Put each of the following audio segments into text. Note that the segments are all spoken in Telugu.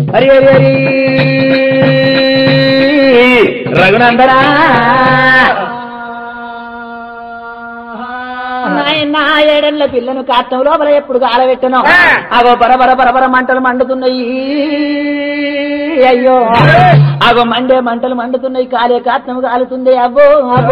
హరి హరి హరి రఘునందనా నాయన ఏడేళ్ల పిల్లను కాత్తం లోపల ఎప్పుడు కాలబెట్టను అగో బరబర బరబర మంటలు మండుతున్నాయి అయ్యో అగో మండే మంటలు మండుతున్నాయి కాలే కాత్తం కాలుతుంది అబ్బో అబ్బో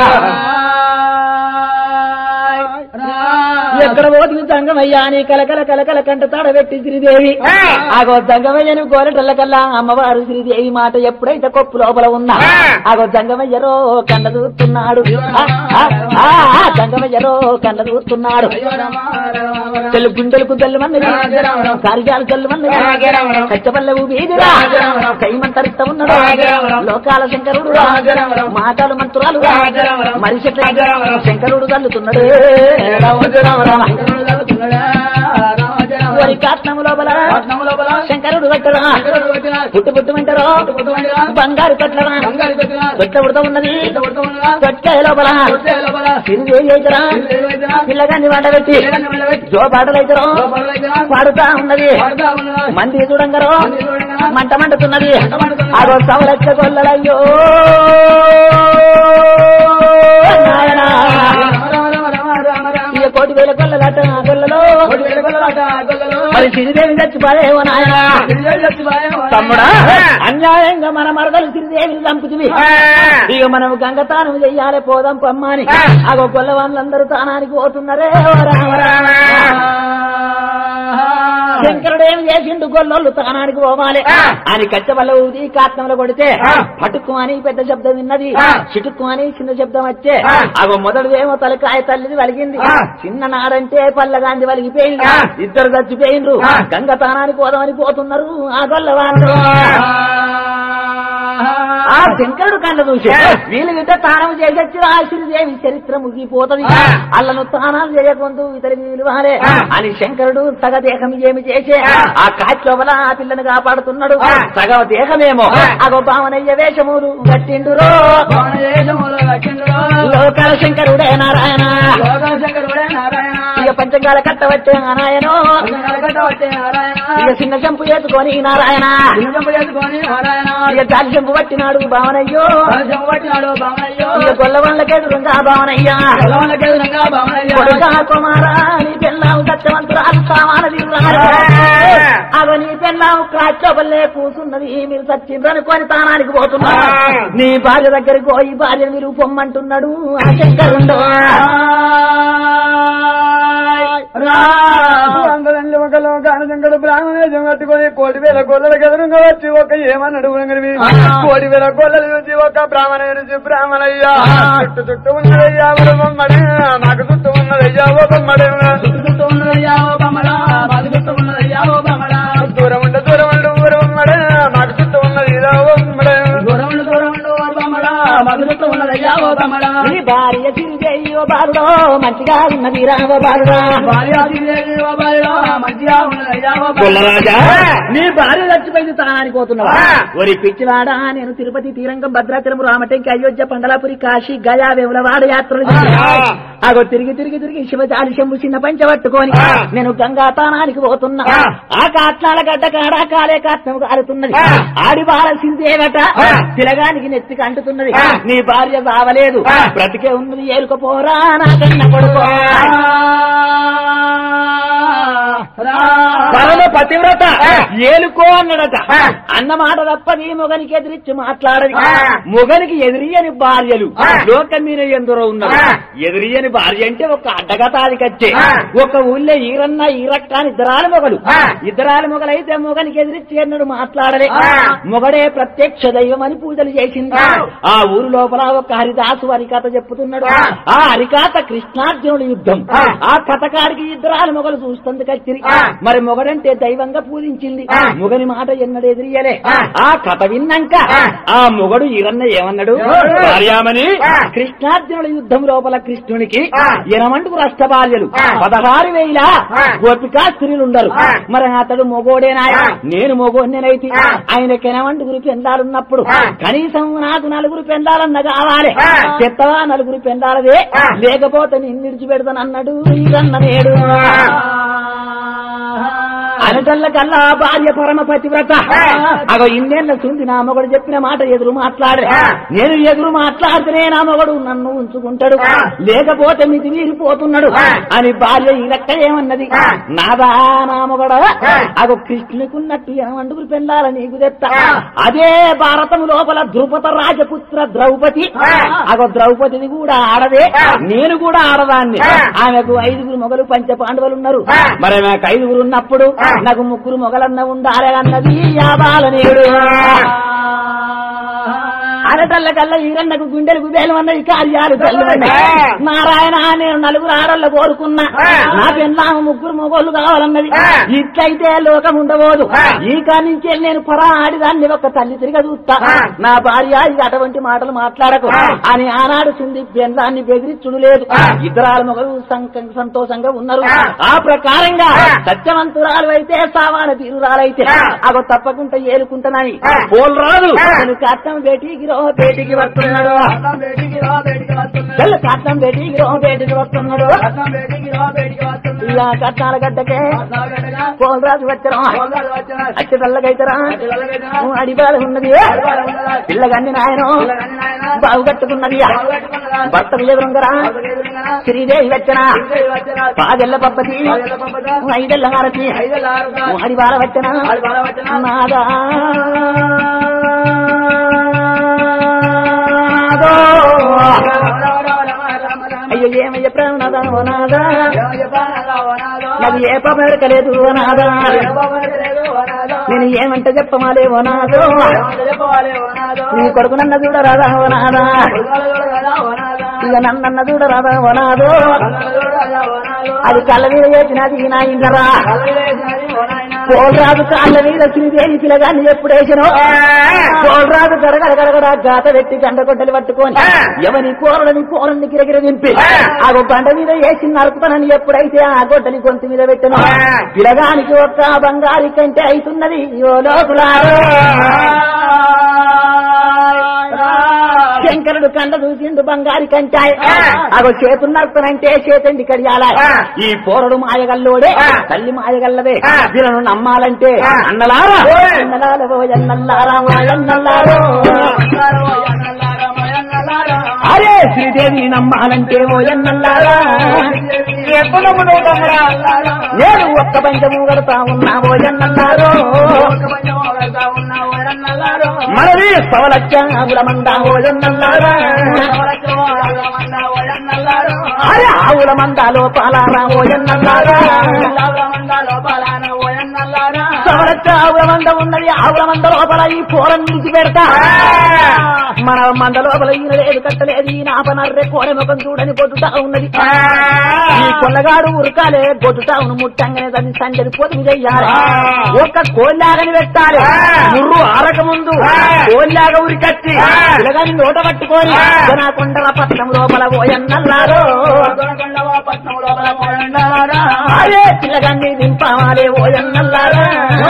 ఎక్కడ పోతుంది దంగమయ్యా అని కలకల కలకల కంట తాడబెట్టి శ్రీదేవి ఆగో దంగమయ్యను గోరటల్ల కల్లా అమ్మవారు శ్రీదేవి మాట ఎప్పుడైతే కొప్పు లోపల ఉన్నా ఆగో దంగమయ్యరో కండ చూస్తున్నాడు ఆ, ఆ, ఆ, ఆ, దంగమయ్యరో కండ చూస్తున్నాడు తెల్లు గుండెలకు తెల్లమన్నది కార్యాలు తెల్లమన్నది కచ్చపల్లె వీధిరా కైమంతరిత ఉన్నాడు లోకాల శంకరుడు మాటలు మంత్రాలు మనిషి శంకరుడు తల్లుతున్నాడు వారి కాట్నము లోపల శంకరుడు కట్టరా పుట్టు పుట్టుమంటారో బంగారు కట్టరా కొట్ట ఉడత ఉన్నది కొట్ట లోపల సిరిదేవి అయితరా పిల్లగాన్ని వండబెట్టి జో పాటలైతరో పాడుతా ఉన్నది మంది చూడంగరో మంట మండుతున్నది అదో సవలచ్చ గొల్లలయ్యో నాయనా ఇక కోటి వేల గొల్లలాట గొల్లలో మరి సిరిదేవి చచ్చిపోయేవో నాయనా తమ్ముడా అన్యాయంగా మన మరదలు సిరిదేవిని చంపుతుంది ఇక మనం గంగతానం చెయ్యాలి పోదాం పమ్మని అగో గొల్ల వాళ్ళందరూ తానానికి పోతున్నారే ఓ రామ రామ శంకరుడు ఏం చేసిండు గొల్లోళ్ళు తానానికి పోవాలి అని కచ్చబల్ల ఊది కాత్నంలో కొడితే పటుక్కు అని పెద్ద శబ్దం విన్నది చిటుక్కు అని చిన్న శబ్దం వచ్చే అగో మొదటిదేమో తలకాయ తల్లిది వలిగింది చిన్న నాడంటే పల్లగాంది వలిగిపోయింది ఇద్దరు చచ్చిపోయిండ్రు గంగ తానానికి పోదామని పోతున్నారు ఆ గొల్ల వాళ్ళు ఆ శంకరుడు కళ్ళ చూసి వీళ్ళు గిట్ట తానం చేసొచ్చి ఆ శ్రీదేవి చరిత్ర ముగిపోతది అల్లను తానాలు చేయకుంటూ ఇతరికి విలువాలే అని శంకరుడు సగ దేహం ఏమి చేసే ఆ కాచి లోపల ఆ పిల్లను కాపాడుతున్నాడు సగ దేహమేమో అగో భావనయ్య వేషములు గట్టిండురో లోకాల శంకరుడే నారాయణ ఇక పంచంగాల కట్టవట్టే నారాయణో ఇక చిన్న చెంపు ఎత్తుకొని నారాయణ ఇక జాలి చెంపు పట్టినాడు భావనయ్యో ఇక గొల్ల వాళ్ళకెదురుగా భావనయ్యా కొడుకా కుమారా నీ పెళ్ళాము సత్యవంతురాలు సామానది అగో నీ పెళ్ళాము క్రాచబల్లే కూసున్నది మీరు సచ్చిండ్రనుకొని తానానికి పోతున్నారు నీ భార్య దగ్గరికి పోయి భార్య మీరు పొమ్మంటున్నాడు ఆ శంకరుండు అందరంలో ఒక లోకానుజంగడు బ్రాహ్మణేశం కట్టుకొని కోటి వేల గొల్లల గదురుగా వచ్చి ఒక ఏమన్నాడు ఉరంగనివి కోటి వేల గొల్లలు చూసి ఒక బ్రాహ్మణ చూసి బ్రాహ్మణయ్యా చుట్టు చుట్టూ ఉన్నదయ్యా ఒక బొమ్మడే నాకు చుట్టూ ఉన్నదయ్యా ఓ బొమ్మడే దూరం ఉండ దూరం ఉండు ఊరు బొమ్మడే నాకు చుట్టూ ఉన్నది ఇదా ఓ బొమ్మడే నీ భార్య తిరిగేయి ఓ బాలుడో మంచిగా ఉన్నది రావ బాలుడా గొల్లరాజా నీ భార్య చచ్చిపోయింది తానానికి పోతున్నావా ఒరి పిచ్చివాడా నేను తిరుపతి తీరంగం భద్రాచలం రామటంకి అయోధ్య పండలాపురి కాశీ గయా వేములవాడ యాత్రలు చేశా. అగో తిరిగి తిరిగి తిరిగి శివజాలి శంభు చిన్న పంచ పట్టుకొని నేను గంగా తానానికి పోతున్నా ఆ కాట్నాల గడ్డ కాడా కాలే కాట్నం కారుతున్నది ఆడి బాల సిందేవట తిలగానికి నెత్తికి అంటుతున్నది నీ భార్య సావలేదు బ్రతికే ఉన్నది ఏలుకపోరా నా కన్న కొడుకో పరమ పతివ్రత ఏలుకో అన్నడట అన్న మాట తప్పది మొగనికి ఎదిరించి మాట్లాడది మొగనికి ఎదిరియని భార్యలు లోకం మీద ఎందరో ఉన్నారు ఎదిరియని భార్య అంటే ఒక అడ్డగతాదికచ్చే ఒక ఊళ్ళో ఈరన్న ఈరక్క ఇద్దరాలు మొగలు ఇద్దరాలు మొగలైతే మొగనికి ఎదిరించి అన్నాడు మాట్లాడలే మొగడే ప్రత్యక్ష దైవం అని పూజలు చేసింది ఆ ఊరు లోపల ఒక హరిదాసు హరికథ చెప్పుతున్నాడు ఆ హరికథ కృష్ణార్జునుడి యుద్ధం ఆ కథకాడికి ఇద్దరాలు మొగలు చూస్తుంది కచ్చిరి మరి మొగడంటే దైవంగా పూజించింది మొగని మాట ఎన్నడు ఎదిరియలే ఆ కథ విన్నాక ఆ మొగడు ఈరన్న ఏమన్నాడు భార్యామని కృష్ణార్జునుడి యుద్ధం లోపల కృష్ణునికి ఎనమంటుకు రష్టబాల్యలు పదహారు వేల గోపికా స్త్రీలు ఉండరు మరి అతడు మొగోడేనా నేను మొగోడినైతే ఆయనకి ఎనమంటుగురు పెందాలున్నప్పుడు కనీసం నాకు నలుగురు పెందాలన్న కావాలి చెత్తవా నలుగురు పెందాలదే లేకపోతే నిన్ను విడిచిపెడతాను అన్నాడు ఈరన్న నేడు అనటల్ల కల్లా భార్య పరమ పతివ్రత అగో ఇన్నేళ్ళ సుంది నా మొగడు చెప్పిన మాట ఎదురు మాట్లాడే నేను ఎదురు మాట్లాడితేనే నా మొగడు నన్ను ఉంచుకుంటాడు లేకపోతే మితి మీరిపోతున్నాడు అని భార్య ఈ లెక్క ఏమన్నది నాదా నా మొగడ అగో కృష్ణునికున్నట్టు ఏమండుగులు పెళ్ళాల నీకు తెత్తా అదే భారతము లోపల ద్రుపద రాజపుత్ర ద్రౌపది అగో ద్రౌపదిని కూడా ఆడదే నేను కూడా ఆడదాన్ని ఆమెకు ఐదుగురు మొగలు పంచ పాండవులు ఉన్నారు మరి నాకు ఐదుగురు ఉన్నప్పుడు నాకు ముగ్గురు మొగలన్న ఉండాలి అన్నది యాబాలనేడు అరటల్ల కల్లా ఈరన్నకు గుండెలు గుబేలు అన్నది కార్యాలు చల్లమన్నాయి నారాయణ నేను నలుగురు ఆడళ్ళ కోరుకున్నా నా పెన్నాము ముగ్గురు మొగోళ్ళు కావాలన్నది ఇట్లయితే లోకం ఉండబోదు ఈ కానించే నేను పరా ఆడిదాన్ని ఒక తల్లి తిరిగి చూస్తా నా భార్య ఇది అటువంటి మాటలు మాట్లాడకు అని ఆనాడు సింది పెన్నాన్ని బెదిరించుడు లేదు ఇద్దరాల మొగలు సంక- సంతోషంగా ఉన్నారు ఆ ప్రకారంగా సత్యవంతురాలు అయితే సామాన తీరురాలైతే అగో తప్పకుండా ఏలుకుంటున్నాయి పోల్ రాదు అసలు కట్నం బేటీకి రో బేటీకి వస్తున్నాడు తెల్ల కట్నం బేటీకి రో బేటీకి వస్తున్నాడు ఇలా కట్నాల గడ్డకే పోల్ రాజు వచ్చరా అచ్చి తెల్లగైతరా అడిబాల ఉన్నది పిల్లగన్ని నాయన బాగు కట్టుకున్నది భర్తకు ఎదురుంగరా శ్రీదేవి వచ్చిన పాదెల్ల పబ్బతి ఐదెల్ల హారతి అడిబాల వచ్చిన నాదా అయ్యో ఏమయ్య ప్రాణదా ఓ నాదా నాకు ఏ పమరకలేదు ఓ నాదా నేను ఏమంట చెప్పమాలే ఓ నాదో నీ కొడుకు నన్న చూడరాదా ఓ నాదా ఇక నన్నన్న చూడరాదా ఓ నాదో అది కళ్ళ మీద వేసినది నా ఇంటరా పోలరాజు కాళ్ళ మీద శ్రీదేవి పిల్లగాన్ని ఎప్పుడు వేసినో పోలరాజు గడగడ గడగడ గాత పెట్టి గండ గొడ్డలు పట్టుకొని ఎవని కూరలని కూరని గిరగిర దింపి ఆ బండ మీద వేసి నరుకుతానని ఎప్పుడైతే ఆ గొడ్డలి గొంతు మీద పెట్టను పిలగానికి ఒక్క బంగారి కంటే అవుతున్నది ఓ లోకులారో శంకరుడు కండ చూసిండు బంగారి కంటాయ్ అగో చేతులు నరుకుతానంటే చేతండి కడియాల ఈ పోరడు మాయగల్లోడే తల్లి మాయగల్లదే వీళ్ళను నమ్మాలంటే అన్నలారా అన్నలారా ఓ అన్నల్లారా ఓ అన్నల్లారో అరే శ్రీదేవి నమ్మాలంటే ఓ ఎన్నల్లారా నేను ఒక్క పంచము కడతా ఉన్నా ఓ ఎన్నల్లారో మనది సవలక్ష మంద ఓ ఎన్నల్లారా అరే ఆవుల మంద లోపాలారా ఓ ఎన్నల్లారా సవలక్ష ఆవుల మంద ఉన్నది ఆవుల మంద లోపల ఈ పూరం నిలిచి పెడతా మన మంద లోపల ఈయన లేదు కట్టలేదు ఈయన ఆపనర్రే కోరె ముఖం చూడని కొట్టుతా ఉన్నది ఈ కొల్లగాడు ఉరకాలే కొట్టుతా ఉన్న ముట్టంగానే దాన్ని సంజరి పొదుపు చెయ్యాలి ఒక్క కోల్లాగని పెట్టాలి ముర్రు ఆరక ముందు కోల్లాగా ఉరికచ్చి పిల్లగాని నోట పట్టుకొని జనాకొండల పట్నం లోపల పోయన్నల్లారో అదే పిల్లగాన్ని దింపావాలే ఓయన్నల్లారా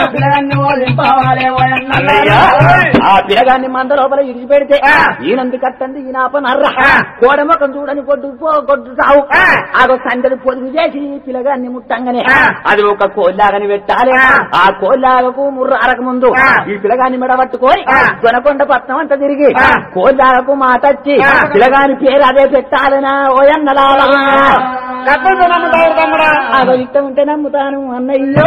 అన్నయ్య, ఆ పిల్లగాన్ని మంద లోపల ఇడిచి పెడితే ఈయనంది కట్టంది ఈయన ఆపనర్ర కోడముఖం చూడని కొట్టు పో కొట్టు సావు ఆగో సందడి పొదుగు చేసి ఈ పిల్లగాన్ని ముట్టంగానే అది ఒక కోల్లాగని పెట్టాలి ఆ కోల్లాగకు ముర్ర అరక ముందు ఈ పిల్లగాన్ని మెడ పట్టుకొని కొనకొండ పట్నం అంతా తిరిగి కోల్లాగకు మాటచ్చి పిల్లగాని పేరు అదే పెట్టాలనా ఓయన్నలాలా అదో ఇష్టం ఉంటే నమ్ముతాను అన్నయ్యో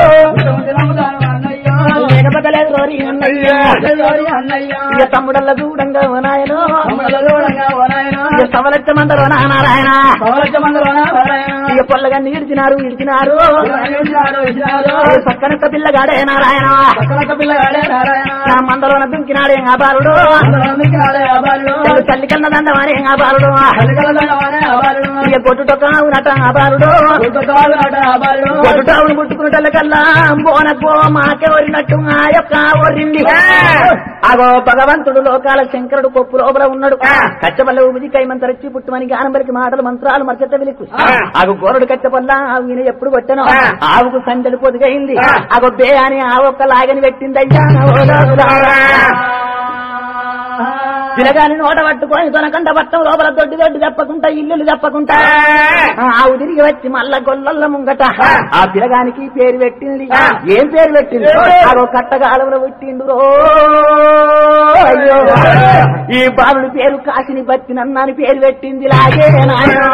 లేకపోతే లేదు రోరి అన్నయ్యో ఇక తమ్ముడల్ల చూడంగా ఓ నాయనో ఇక సవలచ్చ మందరో నా నారాయణ ఇక పొల్లగా ఇడిచినారు ఇడిచినారు పక్కనక్క పిల్లగాడే నారాయణ నా మందలోన దుంకినాడే ఆబారుడు తల్లి కన్న దండమానే ఆబారుడు ఇక కొట్టుటొక్క అవునట ఆబారుడు కొట్టుటావును ముట్టుకున్నట్ల కల్లా బోనకో మాకే ఒరినట్టు ఆ యొక్క ఒరింది అగో భగవంతుడు లోకాల శంకరుడు కొప్పు లోపల ఉన్నాడు కచ్చపల్ల ఉమిది కైమంతరచ్చి పుట్టుమని గానంబరికి మాటలు మంత్రాలు మర్చెట్ట విలుకు అగు గోరడు కచ్చపల్ల ఈయన ఎప్పుడు కొట్టను ఆవుకు సందడి పొదిగైంది అగో బే అని ఆ ఒక్క లాగని పెట్టింది అయ్యా ఓ లోకులారా. పిలగాని నోట పట్టుకొని తొనకంట పట్టం లోపల దొడ్డి దొడ్డి తప్పకుండా ఇల్లులు తప్పకుండా ఆవు తిరిగి వచ్చి మల్ల గొల్లల్ల ముంగట ఆ పిలగానికి పేరు పెట్టింది ఏం పేరు పెట్టింది అదో కట్టగాలంలో పుట్టిండు రో అయ్యో ఈ బాలుడి పేరు కాశిని బతి నన్నాని పేరు పెట్టింది లాగే నాయనా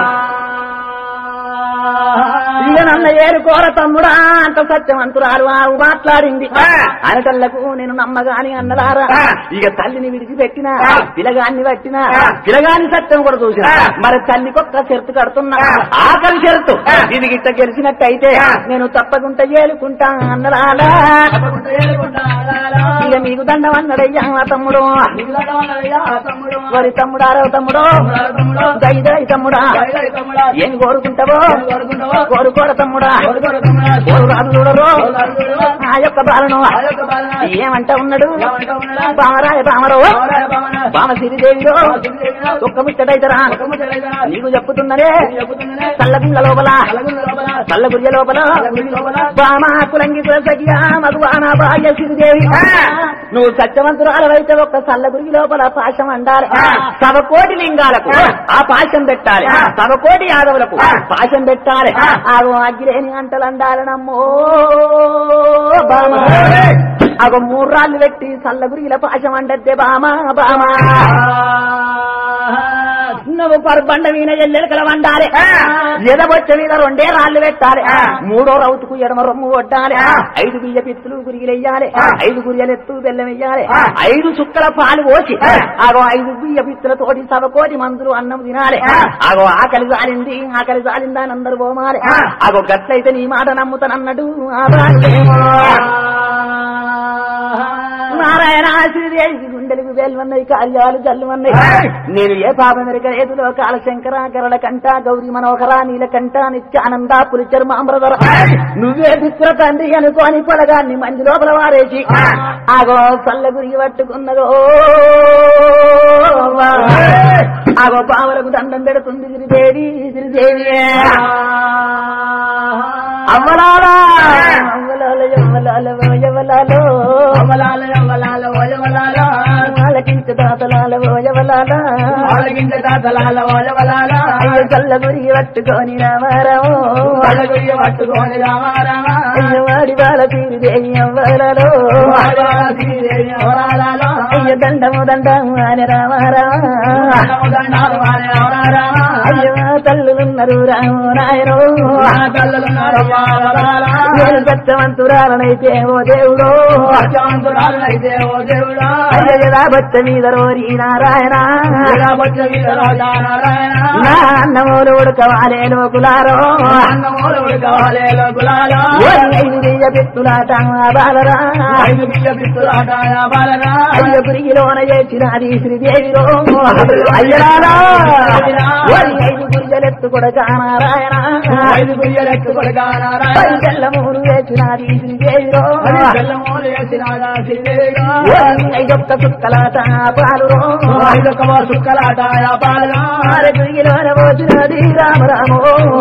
ఇక నన్న ఏరుకోర తమ్ముడా అంత సత్యవంతురాలు ఆవు మాట్లాడింది అనటల్లకు నేను నమ్మగాని అన్నదారా ఇక తల్లిని విడిచిపెట్టిన పిలగాన్ని పట్టిన పిలగాని సత్యం కూడా చూసిన మరి తల్లికొక్క చెరుతు కడుతున్నా ఆకలి చెరుతు ఇది గిట్ట గెలిచినట్టయితే నేను తప్పకుండా ఏలుకుంటా అన్నదాలా ఇక మీకు దండం అన్నడయ్యా మా తమ్ముడు వరి తమ్ముడారో తమ్ముడు దైదై తమ్ముడా ఏం కోరుకుంటావో కోరుకోర తమ్ముడా కోరు రాదు చూడరు ఆ యొక్క బాలను ఏమంట ఉన్నాడు బామరాయ బామరో బామ సిరిదేవిలో ఒక్క ముచ్చటైతరా నీకు చెప్పుతున్నదే చల్లగుండ లోపల చల్ల గుర్య లోపల బామ కులంగి కులసగియా మగువాన బాల్య సిరిదేవి నువ్వు సత్యవంతురాలవైతే ఒక్క చల్ల గురికి లోపల పాశం అండాలి సవకోటి లింగాలకు ఆ పాశం పెట్టాలి సవకోటి యాదవులకు పాశం పెట్టాలి ఆగో అగ్గిరేని అంటలు అండాలనమ్మో బామ అగో మూడు రాళ్ళు పెట్టి చల్ల గురిగిల పాశం అండద్దే బామ బామ నువ్వు పరబండ మీద ఎల్లెలకల వండాలి ఎదబొచ్చ మీద రెండే రాళ్ళు పెట్టాలి మూడో రౌతుకు ఎడమ రొమ్ము కొట్టాలి ఐదు బియ్య పిత్తులు గురిగిలెయ్యాలి ఐదు గురియలెత్తు బెల్లం వెయ్యాలి ఐదు చుక్కల పాలు పోసి ఆగో ఐదు బియ్య పిత్తులతోటి సవకోటి మందులు అన్నం తినాలి ఆగో ఆకలి జాలింది ఆకలి జాలిందా అని అందరు పోమాలి ఆగో గట్లయితే నీ మాట నమ్ముతానన్నాడు ఆ బాలుడేమో. నారాయణ శ్రీదేవికి గుండెలకు వేలువన్నాయి కార్యాలు జల్లువన్నాయి నేను ఏ పాపం ఎరగలేదు లోకాల శంకర గరళ కంట గౌరీ మనోహర నీలకంఠ నిత్యానంద పులిచర్ మామ్రధర నువ్వే దిక్కుల తండ్రి అనుకోని పొలగాన్ని మంది లోపల వారేసి ఆగో చల్ల గురి పట్టుకున్నదో ఆగో పావులకు దండం పెడుతుంది శ్రీదేవి శ్రీదేవి అమ్మలాలా అమ్మలాల యమ్మలాల యవలాలో వాళ్ళకించ దాతలాల ఓయవలాల అయ్య చల్ల గురి పట్టుకొని రామారావు అయ్య వాడి వాళ్ళ తీరుదేవి అవ్వాలలో అయ్య దండము దండము అని రామారావా అయ్య తల్లులున్నారు రాము నాయనో నేను సత్యవంతురాలనైతే ఓ దేవుడో అయ్య యదా బచ్చ మీద రోరి నారాయణ నా అన్నమూలు ఉడకవాలే లోకులారో ఓరి ఐదు బియ్య పిత్తులాట బాలరా అయ్య గురిగిలోన చేసినది శ్రీదేవిలో అయ్యరారా ఓరి ఐదు గురిజలెత్తు కొడక నారాయణ పది తెల్లమూరు వేసినది శ్రీదేవిలో ఓరి ఐదొక్క చుక్కలాట పాలురో ఆరు గురిగిలోన పోసినది రామరామో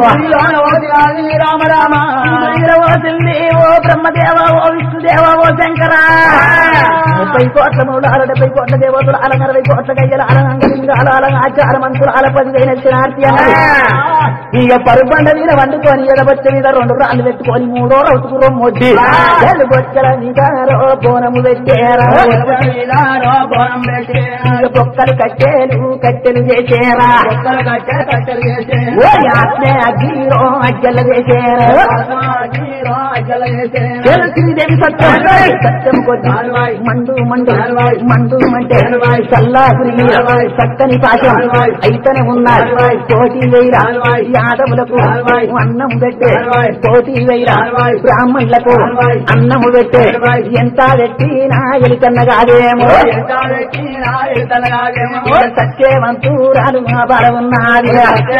రామ రామ గురిగిల పోసింది ఓ బ్రహ్మదేవ ఓ విష్ణుదేవ ఓ శంకర ముప్పై కోట్ల మూలాల డెబ్బై కోట్ల దేవతలు అల అరవై కోట్ల గయ్యల అలంగలింగాల అల ఆచార మంత్రులు అల పదివేల శనార్థి అన్నది ఇక పరుబండ మీద వండుకొని ఎడబొచ్చ మీద రెండు రాళ్ళు పెట్టుకొని మూడో రౌతుకు రొమ్మొడ్డి చెల్లు బొచ్చల మీద బోనము పెట్టారా ఇక బొక్కలు కట్టేలు కట్టెలు చేసేరా ఓ ఆత్మే అగ్గిరో అగ్గెల చేసేరా శ్రీదేవి సత్యం సత్యం కొద్ది మండు మండు మండు మంటే చల్లా గురి చక్కని పాశం అయితేనే ఉన్నారు కోటి వేయిరా యాదవులకు అన్నం పెట్టే కోటి వేయిరా బ్రాహ్మణులకు అన్నము పెట్టే ఎంత పెట్టినా ఎలికన్న కాదేమో సత్యవంతురాలు మా బల ఉన్నది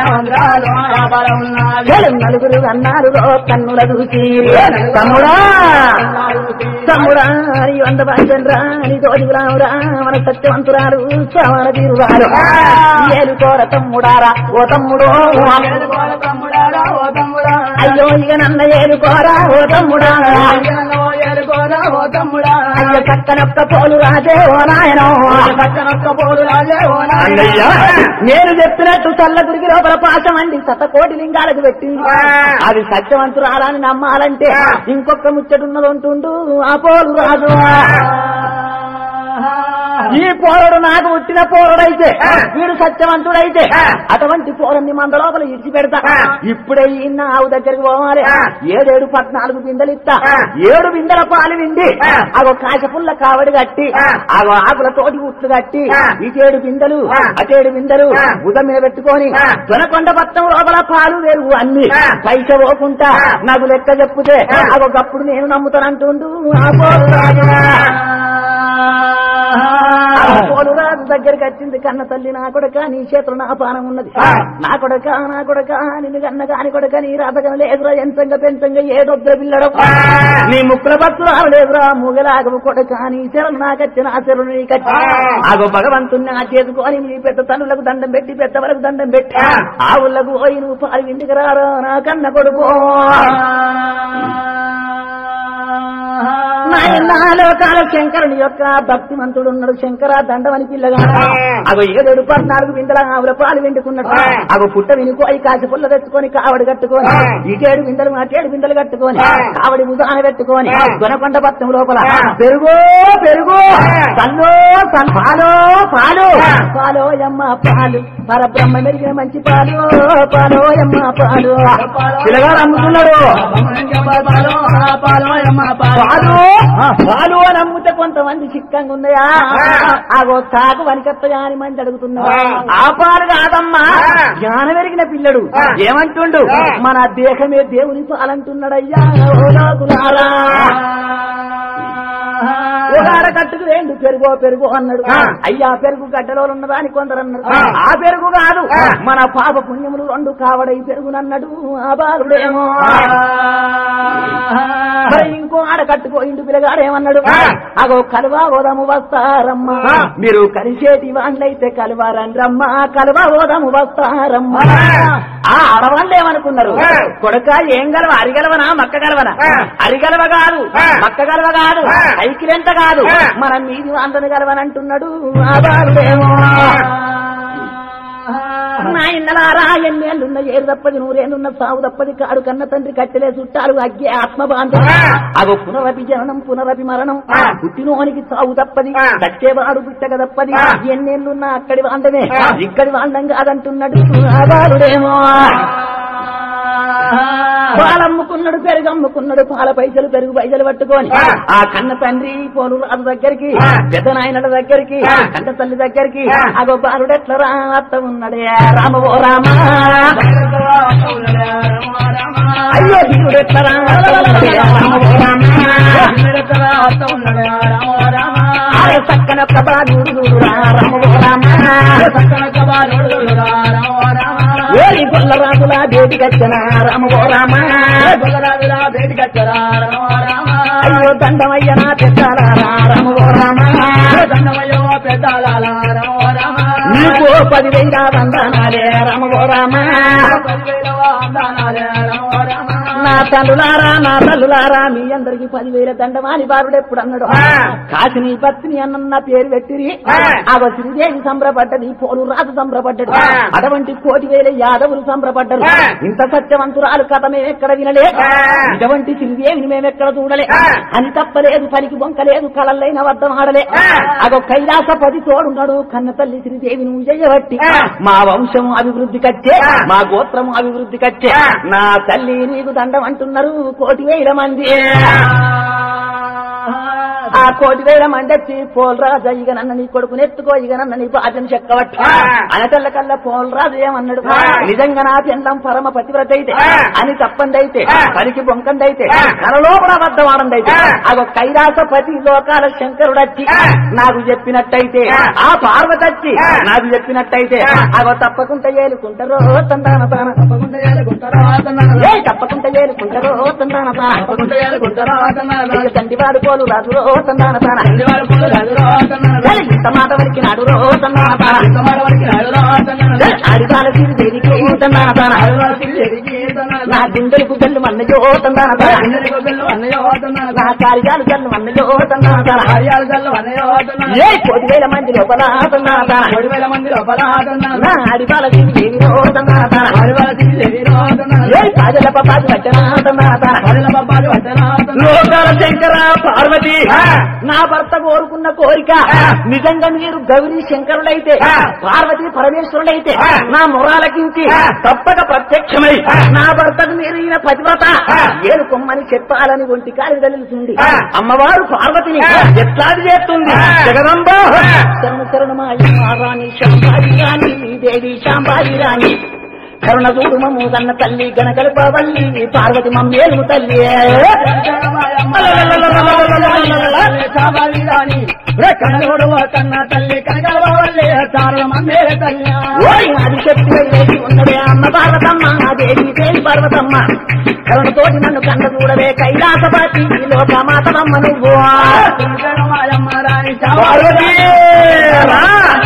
జలం నలుగురు అన్నారు కన్నుల చూసి తమ్ముడా తమ్ముడా నీ వంద పంచండ్రా నీ తోటి రామురా మన సత్యవంతురాలు శ్రవణ తీరురాలు ఏలుకోర తమ్ముడారా ఓ తమ్ముడో అయ్యో ఇక నన్న ఏలుకోరా ఓ తమ్ముడా ఏలుకోరా ఓ తమ్ముడా అయ్య చక్కనొక్క పోలు రాజే ఓ నాయనో పక్కనొక్క పోలు రాజే ఓ అన్నయ్య, నేను చెప్పినట్టు చల్లగురికి లోపల పాశం అండి శత కోటి లింగాలకు పెట్టింది ఆ. అది సత్యవంతురాలని నమ్మాలంటే ఆ. ఇంకొక ముచ్చటున్నది ఉంటుండు ఆ పోలు రాజు ఈ పోరడు నాకు పుట్టిన పోరడైతే ఆ. వీడు సత్యవంతుడైతే ఆ. అటువంటి పోరన్ని మంద లోపల ఇచ్చి పెడతా ఆ. ఇప్పుడే ఈయన ఆవు దగ్గరికి పోవాలి ఆ. ఏడేడు పద్నాలుగు బిందెలు ఇస్తా ఆ. ఏడు బిందెల పాలు విండి ఆ. అగో కాశపుల్ల కావడి కట్టి ఆ. అగో ఆకుల తోటి ఉట్లు కట్టి ఆ. ఇటేడు బిందెలు ఆ. అటేడు బిందెలు ఆ. బుధం మీద పెట్టుకొని ఆ. దొనకొండ పత్రం లోపల పాలు వేరు అన్ని ఆ. పైస పోకుంటా ఆ. నాకు లెక్క చెప్పుతే ఆ. అగో గప్పుడు నేను నమ్ముతానంటుండు ఆ పోలు రాజు. ఆ పోలు రాజు దగ్గరికి వచ్చింది కన్న తల్లి నా కొడక నీ చేతులు నా పానం ఉన్నది ఆ. నా కొడక నా కొడక నిన్ను కన్న కాని కొడక నీ రాతకన లేదురా ఎంతంగా పెంచంగా ఏడొద్ద పిల్లడం ఆ. నీ ముక్కుల భక్తులు లేదురా మూగలాగవు కొడక నీ చెరలు నాకచ్చిన ఆ చెరలు నీకచ్చి ఆ. ఆగో భగవంతుని ఆ చేసుకొని నీ పెద్ద తల్లులకు దండం పెట్టి పెద్దవరకు దండం పెట్టి ఆ. ఆవులకు పోయి నువ్వు పాలు ఇంటికి రారా నా కన్న కొడుకు నాయన లోకాల శంకరుని యొక్క భక్తిమంతుడు ఉన్నాడు శంకర దండమని పిల్లగా ఆ. అగో ఏడేడు పద్నాలుగు బిందెల ఆవుల పాలు విండుకున్నాడు ఆ. అగో పుట్ట వినుకోయి కాసి పుల్ల తెచ్చుకొని కావడి కట్టుకొని ఆ. ఇటేడు బిందెలు అటేడు బిందెలు కట్టుకొని ఆ. కావడి ముదాన పెట్టుకొని ఆ. దొనకొండ పత్రం లోపల ఆ. పెరుగో పెరుగు ఆ. తల్లో తన్ పాలో పాలు ఆ. పాలోయమ్మ పాలు పరబ్రహ్మ మెరిగిన మంచి పాలు పాలోయమ్మ పాలు పిల్లగాడు అమ్ముతున్నాడు పాలు పాలు అని అమ్ముతే కొంతమంది చిక్కంగా ఉన్నాయా ఆ. ఆగో తాకు వనికత్తగా అని మంది అడుగుతున్నారు ఆ. ఆ పాలు కాదమ్మా ఆ. జ్ఞానం ఎరిగిన పిల్లడు ఆ. ఏమంటుండు ఆ. మన దేహమే దేవుని పాలంటున్నాడయ్యా ఓ నాకులారా. ఉగార కట్టుకు వేండు పెరుగో పెరుగు అన్నాడు ఆ. అయ్యా పెరుగు గడ్డలో ఉన్నదా అని కొందరు అన్నారు ఆ. ఆ పెరుగు కాదు ఆ. మన పాప పుణ్యములు రెండు కావడై పెరుగునన్నాడు ఆ బాలుడేమో మరి ఇంకో ఆడ కట్టుకోయిండు పిల్లగాడు ఏమన్నాడు ఆ. అగో కలువా ఓదము వస్తారమ్మా ఆ. మీరు కలిసేటి వాళ్ళైతే కలువారండ్రమ్మా కలువా ఓదము వస్తారమ్మా ఆ. ఆ ఆడవాళ్ళు ఏమనుకున్నారు ఆ. కొడక ఏం గలవ అరిగలవనా మక్క గలవనా ఆ. అరిగలవ కాదు ఆ. మక్క గలవ కాదు ఆ. ఐకిలెంత కాదు ఆ. మనం మీది అందరు గలవనంటున్నాడు ఆ బాలుడేమో నాయనలారా ఎన్నేళ్ళున్న ఏడు తప్పది నూరేళ్ళున్న సాగు తప్పది కాడు కన్న తండ్రి కట్టెలే చుట్టాలు అగ్గి ఆత్మ బాంధవ ఆ. అగో పునరపి జననం పునరపి మరణం ఆ. పుట్టినోనికి సాగు తప్పది ఆ. చచ్చేవాడు పుట్టక తప్పది ఆ. ఎన్నేళ్ళున్న అక్కడి వాండమే ఆ. ఇక్కడి వాండం కాదంటున్నాడు ఆ బాలుడేమో పాలమ్ముకున్నాడు పెరుగు అమ్ముకున్నాడు పాల పైసలు పెరుగు పైసలు పట్టుకొని ఆ. ఆ కన్న తండ్రి పోలు రాజు దగ్గరికి ఆ. పెద్ద నాయనల దగ్గరికి ఆ. కన్న తల్లి దగ్గరికి ఆ. అగో బాలుడు ఎట్లా రా అత్త ఉన్నాడే రామ ఓ రామ అయ్యో దేవుడు ఎట్లా రా అత్త ఉన్నాడే రామ ఓ రామ అరే చక్కన ఒక్క బాలుడు చూడురా రామ ఓ రామ ఓరి గొల్ల రాజుల బేటి గచ్చన రామ ఓ రామ అయ్యో దండమయ్య నా పెద్దారా రామ ఓ రామ నీకు పదివేల వందనాలే రామ ఓ రామ నా తల్లులారా నా తల్లులారా మీ అందరికి పదివేల దండమాని బారుడు ఎప్పుడు అన్నాడు ఆ. కాసిని పత్ని అన్న పేరు పెట్టిరి ఆ. ఆగ శ్రీదేవి సంబరపడ్డది పోలు రాజు సంబరపడ్డడు ఆ. అటువంటి కోటి వేల యాదవులు సంబరపడ్డరు ఆ. ఇంత సత్యవంతురాలు కథ మేమెక్కడ వినలే ఆ. ఇటువంటి శ్రీదేవిని మేమెక్కడ చూడలే ఆ. అని తప్పలేదు పలికి బొంకలేదు కళల్లైన వద్దం ఆడలే ఆ. అగో కైలాసపతి తోడున్నాడు కన్న తల్లి శ్రీదేవిని విజయవట్టి ఆ. మా వంశం అభివృద్ధి కచ్చే ఆ. మా గోత్రం అభివృద్ధి కచ్చే ఆ. నా తల్లి నీకు దండం అంటున్నారు కోటి వేల మంది ఆ కోటి వేల మంది వచ్చి పోలరాజు ఇక నన్న నీ కొడుకుని ఎత్తుకో ఇక నన్న నీ బాధ్యం చెక్కవట్టు ఆ. అనటల్ల కల్లా పోలరాజు ఏమన్నాడు ఆ. నిజంగా నా పెండం పరమ పతివ్రత అయితే ఆ. అని తప్పందైతే ఆ. పనికి బొంకందైతే ఆ. కలలోపల అబద్ధమాడందైతే ఆ. అగో కైలాసపతి లోకాల శంకరుడు వచ్చి ఆ. నాకు చెప్పినట్టయితే ఆ. ఆ పార్వతి వచ్చి ఆ. నాకు చెప్పినట్టయితే ఆ. అగో తప్పకుండా ఏలుకుంటారో తందాన తాన ఏ తప్పకుండా ఏలుకుంటారో తందాన తాన అయ్యో తండ్రి వాడు పోలు రాజురో తందాన తాన ఏ ఇంత మాట వరకు నాడు రో తందాన తాన ఏ ఆడిపాల సిరి దేవికి తందాన తాన నా గుండెలకు బెల్లు మన్నయో తందాన నా కార్యాలు జల్లు మన్నయో తందాన ఏ కోటి వేల మంది లోపల తందాన నా అడిపాల తిరిగి ఏమిరో తందాన ఏ కాజల పాపాది వచ్చనా తందాన లోకాల శంకర పార్వతి నా భర్త కోరుకున్న కోరిక నిజంగా మీరు గౌరీ శంకరుడైతే పార్వతి పరమేశ్వరుడైతే నా మొరాలకించి తప్పక ప్రత్యక్షమై నా భర్తకు మీరు ఈయన పతివ్రత ఏడు కొమ్మని చెప్పాలని ఒంటి కాలి తెలుస్తుంది అమ్మవారు పార్వతిని ఎట్లాది చేస్తుంది జగదంబ శరణు శరణు మా రాణి శాంబాయి రాణి దేవి శాంబాయి రాణి కరుణ చూడు మమ్ము కన్న తల్లి గనకల్పవల్లి పార్వతి మమ్మేలు తల్లి కన్న తల్లి కనకలవల్లే తారమమ్మే తల్లి ఓయ్ అది శక్తి వేసి ఉన్నదే అమ్మ పార్వతమ్మ దేవి దేవి పార్వతమ్మ కరుణతోటి నన్ను కన్న చూడవే కైలాసపాతి లోకమాతమ్మ నువ్వు పార్వతీ! రా!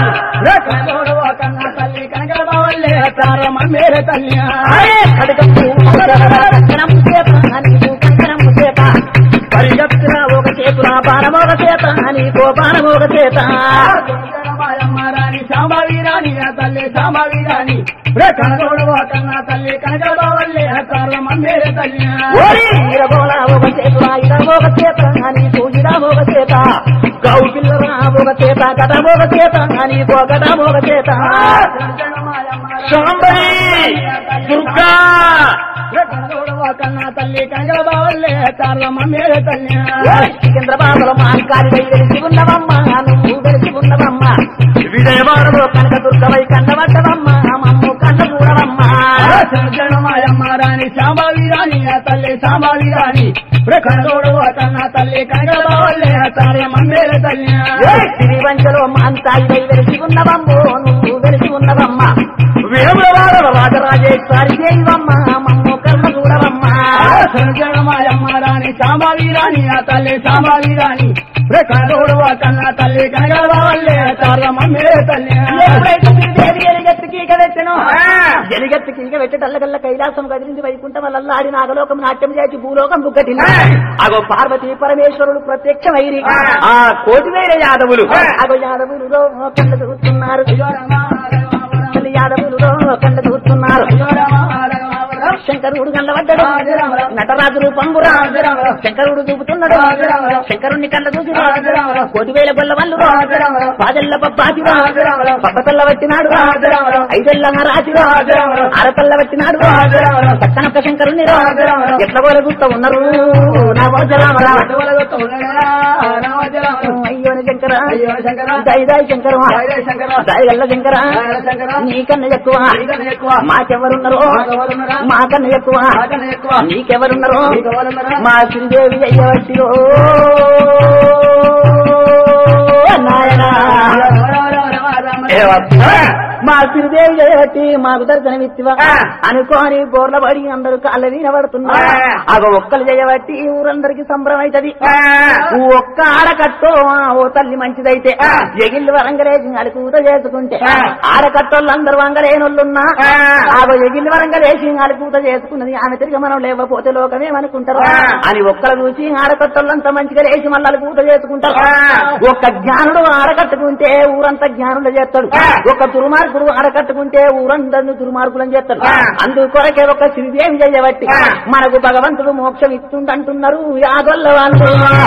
ఆయే కడగప్పు కంకణము చేత నీకు కంకణము చేత పరిగెత్తున ఒక చేతున బాణం ఒక చేత నీకో బాణం ఒక చేత ఓరి ఇరగోల ఒక చేతున ఇరవ ఒక చేత నీకు ఇరవ ఒక చేత గౌ పిల్లరా ఒక చేత గటం ఒక చేత నీకో గటం ఒక చేత శాంబరి దుర్గా కన్నా తల్లి కంగళ బావల్లే తారలమ్మ మేరే తల్లి చంద్రబాబులో మాంకారి వెలిసి ఉన్నవమ్మ నువ్వు వెలిసి ఉన్నవమ్మ విజయవాడలో కనక దుర్గవై కన్నవట్టవమ్మ మమ్ము కన్న చూడవమ్మ మాయమ్మ రాణి శాంబావి రాణి ఆ తల్లి శాంబావి రాణి ప్రఖండోడు కన్న తల్లి కంగళ బావల్లే తారలమ్మ మేరే తల్లి శ్రీవంచలో మాంకారి వెలిసి ఉన్నవమ్మో నువ్వు వెలిసి ఉన్నవమ్మ వేములవాడలో రాజరాజేశ్వరి దేవమ్మ మమ్ము కన్న చూడవమ్మ మాయమ్మ రాణి శాంబావి రాణి ఆ తల్లి శాంబావి రాణి ప్రఖండోడు కన్న తల్లి కంగళ బావల్లే తారలమ్మ మేరే తల్లి ఎప్పుడైతే శ్రీదేవి ఎలిగెత్తుకి ఈక పెట్టెనో ఎలిగెత్తుకి ఈక పెట్టటల్లగల్ల కైలాసం కదిలింది వైకుంఠం వల్ల ఆడి నాగలోకం నాట్యం చేసి భూలోకం బుగ్గటింది అగో పార్వతీ పరమేశ్వరుడు ప్రత్యక్షమైరి ఆ కోటి వేల యాదవులు అగో యాదవులు కండ చూస్తున్నారు యాదవులు కండ చూస్తున్నారు శంకరుడు కళ్ళబడ్డాడు నటరాజు రూపంబురా శంకరుడు చూపుతున్నాడు శంకరుణ్ణి కళ్ళ చూసి కోటి వేల గొల్ల వాళ్ళు పాదెల్ల పప్పాతి పప్పతల్ల పట్టినాడు ఐదెల్ల రాజు ఆరతల్ల పట్టినాడు పక్కనొక్క శంకరుణ్ణి ఎట్ల పోల చూస్తా ఉన్నారు నా భోజరామరా అయ్యోని శంకర దయదాయి శంకర దయగల్ల శంకర నీకన్నా ఎక్కువ మాకెవరున్నారో మాకన్నా ఎక్కువ నీకెవరున్నారో మా శ్రీదేవి అయ్యవట్టిరో నాయనా మా శ్రీదేవి చేయబట్టి మాకు దర్శనమిత్తివా అనుకోని బోర్ల పడి అందరూ కాళ్ళ వినబడుతున్నారు అగ ఒక్కలు చేయబట్టి ఊరందరికి సంబరం అవుతుంది ఒక్క ఆడకట్టో ఓ తల్లి మంచిదైతే ఎగిళ్ళు వరంగలేసి అలుకూత చేసుకుంటే ఆడకట్టోళ్ళందరూ వంగలేనోళ్ళున్నా ఆగో ఎగిళ్ళు వరంగలేసి అలుకూత చేసుకున్నది ఆమె తిరిగి మనం లేకపోతే లోకమేమనుకుంటారు అని ఒక్కరు చూసి ఆడకట్టోళ్ళంతా మంచిగా లేచి మళ్ళీ అలుకూత చేసుకుంటారు ఒక్క జ్ఞానుడు ఆడకట్టుకుంటే ఊరంతా జ్ఞానులు చేస్తాడు ఒక దుర్మార్గుడు ఆడకట్టుకుంటే ఊరందరిని దుర్మార్గులని చేస్తాడు అందుకొరకే ఒక శ్రీదేవి చేయబట్టి మనకు భగవంతుడు మోక్షం ఇస్తుందంటున్నారు యాగొల్ల వాళ్ళు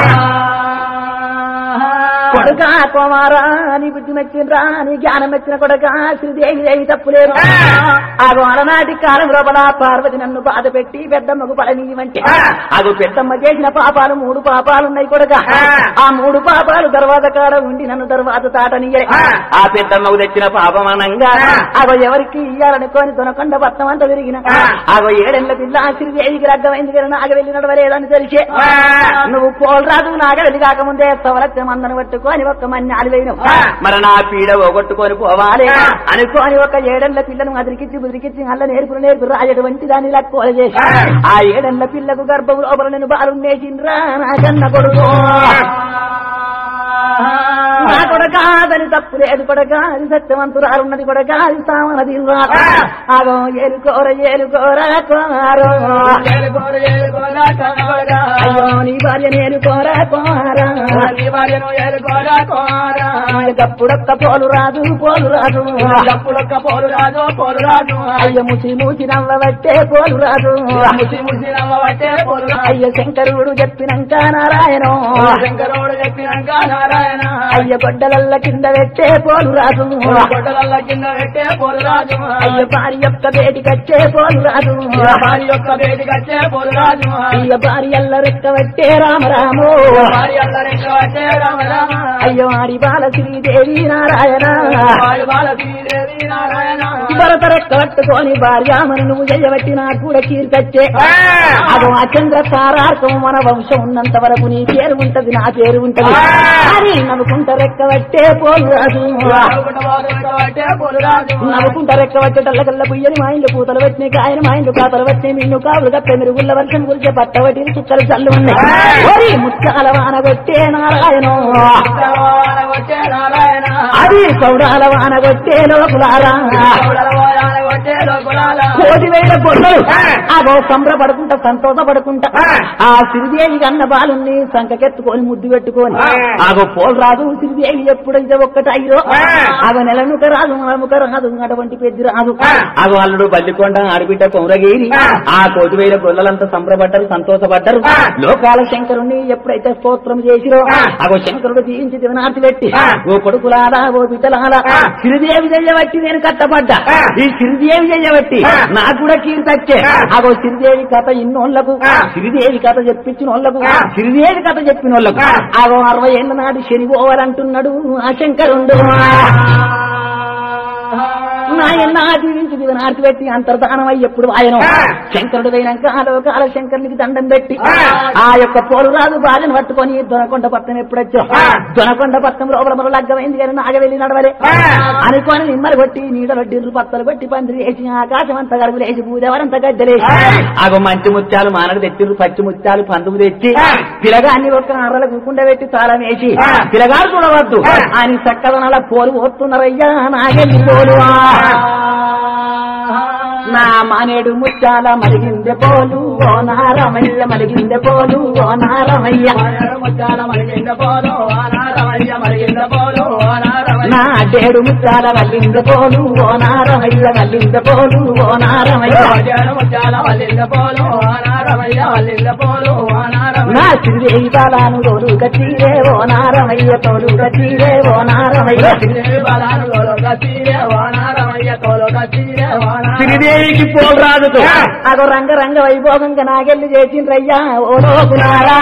కొడుక కుమారా నీ బుద్ధి మెచ్చిండ్రా నీ జ్ఞానం మెచ్చిన కొడుక శ్రీదేవి దేవి తప్పులేదు ఆగు అలనాటి కాలం లోపల పార్వతి నన్ను బాధ పెట్టి పెద్దమ్మకు పడనీయమంటే అగు పెద్దమ్మ చేసిన పాపాలు మూడు పాపాలు ఉన్నాయి కొడుక ఆ మూడు పాపాలు తర్వాత కాడ ఉండి నన్ను తర్వాత తాటనీయలే ఆ పెద్దమ్మకు తెచ్చిన పాపం అనంగా అగో ఎవరికి ఇయ్యాలనుకోని దొనకొండ పట్నం అంతా తిరిగిన అగో ఏడెళ్ళ పిల్ల శ్రీదేవికి రగ్గమైంది కదా నాగ వెళ్ళి నడవలేదని తెలిసే నువ్వు పోలరాదు నాగ వెళ్ళి కాకముందే సవలత్య మందను పట్టుకొని ఒక్క మన్ని ఆలివేయను మరి నా పీడ పోగొట్టుకొని పోవాలి అనుకోని ఒక ఏడెళ్ళ పిల్లను అదిరికిచ్చి బుదిరికిచ్చి అల్ల నేర్పులు నేర్పు రాజటువంటి దాన్ని లక్కువ చేసి ఆ ఏడెళ్ళ పిల్లకు గర్భం లోపల నేను బాలుండేసిండ్రా నా కన్న కొడుకు నా కొడుక కొడక దాని తప్పు లేదు కొడక అది సత్యవంతురాలున్నది కొడక అది సామనది అగో ఏలుకోర ఏలుకోర కోరో ఏలుకోరు, ఏలుకోరా, కోరా. అయ్యో నీ భార్య నేను కోర కోరా నీ భార్యను ఏలుకోరా, కోరా. తప్పుడొక్క పోలు రాదు పోలు రాదు డప్పులొక్క పోరు రాజు పోరు రాజు అయ్య ముసి మూసి నవ్వబట్టే పోలు రాదు ముసి ముసి నవ్వబట్టే పోరు రాజు అయ్య శంకరుడు చెప్పినంక నారాయణ శంకరుడు చెప్పినాక నారాయణ అయ్య గొడ్డలల్ల కింద పెట్టే పోలు రాదు గొడ్డలల్ల కింద పెట్టే పోరు రాజు అయ్య భార్య యొక్క బేటి కచ్చే పోలు రాదు భార్య యొక్క వేదిక వచ్చే పోరు రాజు అయ్య భార్యల్ల రెక్క పెట్టే రామరాము భార్య అల్లరెక్క వచ్చే రామ రామ అయ్య వారి బాల శ్రీదేవి నారాయణ వారి బాల శ్రీదేవి నారాయణ భరత రెక్క పట్టుకొని భార్యామని నువ్వు చేయబట్టి నాకు కూడా కీర్తచ్చే అదో అచంద్ర తారార్కం మన వంశం ఉన్నంత వరకు నీ పేరు ఉంటది నా పేరు ఉంటది అని నవ్వుకుంట రెక్క పట్టే పోలు రాదు వచ్చే పోరు రాజు నవ్వుకుంట రెక్క పట్టేటల్ల కల్ల పుయ్యని మా ఇంట్లో పూతలు వచ్చినాయి కాయని మా ఇంట్లో కాతలు వచ్చినాయి నిన్ను కావులు కప్పే మెరుగుళ్ళ వర్షం గురించి పట్టవటి చుక్కలు చల్లు ఉన్నాయి ఓరి ముత్యాల వాన కొట్టే నారాయణ వచ్చే నారాయణ అది సౌడాల వాన కొట్టే లోకులారా వచ్చే లోపల కోటి వేల పొన్నలు అగో సంబరపడుకుంటా సంతోషపడుకుంటా ఆ సిరిదేవి కన్న బాలుని సంకకెత్తుకొని ముద్దు పెట్టుకొని ఆగో పోలు రాదు సిరిదేవి ఎప్పుడైతే ఒక్కటి అయ్యో ఆగో నెలనుక రాదు నలముక రాదు అటువంటి పెద్ద రాదు ఆగో అల్లుడు బల్లికొండ ఆడబిడ్డ కొమరగిరి ఆ కోటి వేల గొల్లలంతా సంబరపడ్డారు సంతోషపడ్డారు లోకాల శంకరుణ్ణి ఎప్పుడైతే స్తోత్రం చేసిరో ఆగో శంకరుడు దీవించి దివనార్తి పెట్టి ఓ కొడుకులారా ఓ బిడ్డలారా సిరిదేవి చెయ్యబట్టి నేను కట్టపడ్డా ఈ సిరిదేవి చెయ్యబట్టి నాకు కూడా కీర్తచ్చే అగో సిరిదేవి కథ ఇన్నోళ్లకు సిరిదేవి కథ చెప్పించిన వాళ్ళకు సిరిదేవి కథ చెప్పిన వాళ్ళకు అగో అరవై ఏళ్ళ నాడు శని పోవాలంటున్నాడు ఆ శంకరుండు నాయన జీవించి దివనార్తి పెట్టి అంతర్ధానం అయ్యి ఎప్పుడు ఆయన శంకరుడు అయినాక ఆ లోకాల శంకరునికి దండం పెట్టి ఆ యొక్క పోలురాజు బాధను పట్టుకొని దొనకొండ పట్టణం ఎప్పుడొచ్చో దొనకొండ పట్టణం లోపల మరో లగ్గమైంది కానీ నాగవెళ్ళి నడవలే అనుకొని నిమ్మలు కొట్టి నీడలు డిర్రు పత్తలు కొట్టి పందిరి వేసి ఆకాశం అంతా గడుగులు వేసి పూజవరంతా గడ్డలేసి ఆగో మంచి ముత్యాలు మానడు తెచ్చిర్రు పచ్చి ముత్యాలు పందుకు తెచ్చి పిలగాన్ని ఒక్క అర్రల కూకుండా పెట్టి తాళం వేసి పిలగాడు చూడవద్దు ఆయన చక్కదనాల పోలు పోతున్నారయ్యా నాగెళ్ళి పోలువా నా మానేడు ముత్యాల మరిగిందె పోలు ఓ నారమయ్య మరిగిందె పోలు ఓ నారమయ్య ముచ్చాల మరిగింద పోలు ఆనారమయ్య మరిగింద పోలు ఆనారమయ్య నా డేడు ముత్యాల వల్లిందె పోలు ఓ నారమయ్య వల్లిందె పోలు ఓ నారమయ్య రాజాల ముచ్చాల వల్లింద పోలు ఆనారమయ్య వల్లింద పోలు ఆనారమయ్య నా శ్రీదేవి బాలాను తోలు కట్టిరే ఓ నారమయ్య తోలు కట్టిరే ఓ నారమయ్య శ్రీదేవికి పోలు రాదు అగో రంగ రంగ వైభోగంగా నాగెళ్ళి చేసిండ్రయ్యా ఓ లోకులారా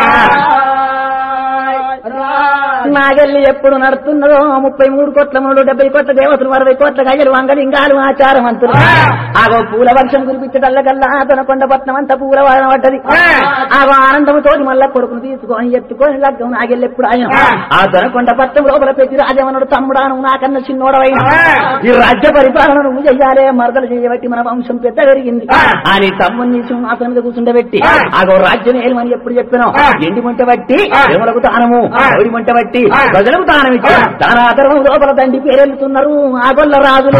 నాగెళ్ళి ఎప్పుడు నడుతున్నదో ముప్పై మూడు కోట్ల మూడు డెబ్బై కోట్ల దేవతలు అరవై కోట్ల గయ్యలు వంగలింగాలు ఆచారవంతులు ఆగో పూల వర్షం కురిపించటల్లకల్లా తనకొండ పట్నం అంతా పూల వాదన పడ్డది ఆగో ఆనందముతో మళ్ళా కొడుకును తీసుకొని ఎత్తుకొని లగ్గం నాగెళ్ళి ఎప్పుడు ఆయన ఆ దొనకొండ పట్నం లోపల పెట్టి రాజవనుడు తమ్ముడాను నాకన్నా చిన్నోడవైన ఈ రాజ్య పరిపాలన నువ్వు చెయ్యాలే మరదలు చేయబట్టి మన వంశం పెద్ద పెరిగింది అని తమ్ముని సింహాసనం మీద కూర్చుండబెట్టి ఆగో రాజ్యం ఏమని ఎప్పుడు చెప్పినావు ఎండి మంట బట్టి ఎములకు దానము ఎవరి మంట బట్టి ప్రజలకు దానం ఇచ్చి దాన ఆధారం లోపల దండి పేరెళ్తున్నారు ఆగొల్ల రాజులు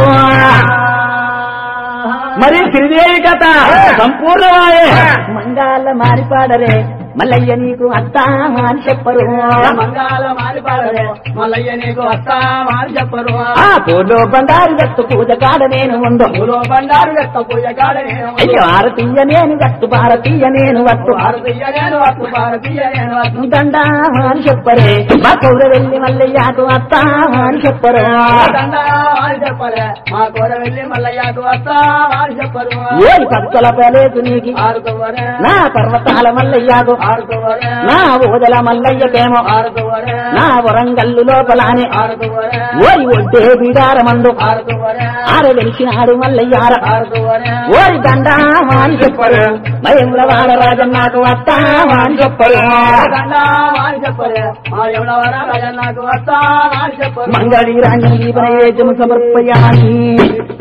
మరి శ్రీదేవి కథ సంపూర్ణమాయే మంగాల మారిపాడరే మల్లయ్య నీకు అత్త అని చెప్పరు మంగాళ మారిపాడరే మల్లయ్య నీకు వస్తా మారి చెప్పరు ఆ పూలో బండారు గట్టు పూజ కాడ నేను ఉండు పూలో బండారు వెత్త పూజ కాడ నేను అయ్యో భారతీయ నేను గట్టు భారతీయ నేను వట్టు భారతీయ నేను వస్తు భారతీయ నేను వస్తు దండా అని చెప్పరే మా కౌర వెళ్ళి మల్లయ్యకు అత్త అని చెప్పరు దండా అని చెప్పలే మా కూర వెళ్ళి మల్లయ్యకు వస్తా అని చెప్పరు ఓరి పక్కల పలేదు నీకి ఆరుకోవరే నా పర్వతాల మల్లయ్యకు ఆరుకోవరే నా ఓదల మల్లయ్యకేమో ఆరుకోవరే నా వరంగల్లు లోపలానే ఆరుకోవరే ఓరి ఒడ్డే బిడారమందు ఆరుకోవరే ఆర వెలిసినాడు మల్లయ్యార ఆరుకోవరే ఓరి దండా అని చెప్పరు మయంలో వాడ రాజన్నాకు అత్త అని చెప్పరు దండా అని చెప్పరే మా ఎవడవర రాజన్నకు వస్తా అని చెప్పరు మంగళి రాంజీ సమర్పయామి